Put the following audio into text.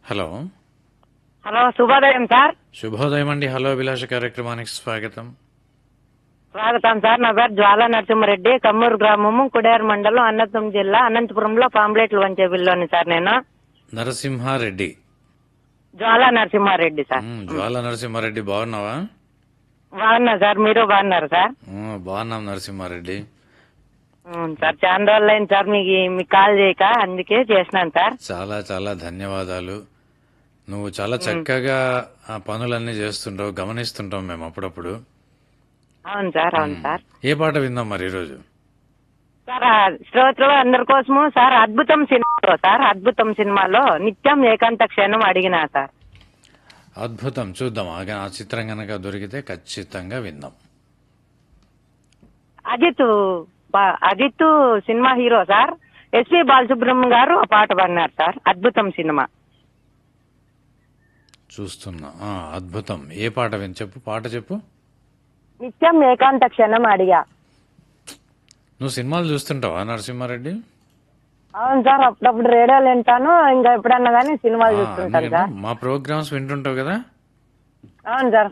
hello hello శుభోదయం sir శుభోదయం అండి హలో అభిలాష కార్యక్రమానికి స్వాగతం స్వాగతం సార్ నా పేరు జ్వాల నరసింహారెడ్డి కమ్మూరు గ్రామము కుడేరు మండలం అనంతపురం జిల్లా అనంతపురంలో పాంప్లెట్లు వంచే బిల్లోని సార్ నేను నరసింహారెడ్డి జ్వాల నరసింహారెడ్డి సార్ ఉమ్, జ్వాల నరసింహారెడ్డి బాగున్నావా బాగున్నా సార్ మీరు బాగున్నారు సార్ ఉమ్, బాగున్నాం నరసింహారెడ్డి అవును సార్ చాలా రోజులు అయింది సార్ మీకు మీకు కాల్ చేయక అందుకే చేసినాను సార్ చాలా చాలా ధన్యవాదాలు నువ్వు చాలా చక్కగా ఆ పనులన్నీ చేస్తుంటావు గమనిస్తుంటాం మేము అప్పుడప్పుడు అవును సార్ అవును సార్ ఏ పాట విందాం మరి ఈరోజు సార్ ఆ శ్రోతలు అందరి కోసము సార్ అద్భుతం సినిమాలో సార్ అద్భుతం సినిమాలో నిత్యం ఏకాంత క్షణం అడిగినా సార్ అద్భుతం చూద్దాం ఆ గ- ఆ చిత్రం కనుక దొరికితే ఖచ్చితంగా విందాం అజిత్ బా- Ajith cinema hero sir SP Balasubrahmanyam గారు ఆ పాట పాడినారు సార్ అద్భుతం సినిమా చూస్తున్నా ఆ, అద్భుతం ఏ పాట విని చెప్పు పాట చెప్పు నిత్యం ఏకాంత క్షణం అడిగా నువ్వు సినిమాలు చూస్తుంటావా నరసింహారెడ్డి అవును సార్ అప్పుడప్పుడు రేడియోలు వింటాను ఇంకా ఎప్పుడన్నా కానీ సినిమాలు ఆ, చూస్తుంటాను ఎందుకంటే సార్ మా ప్రోగ్రామ్స్ వింటుంటావు కదా అవును సార్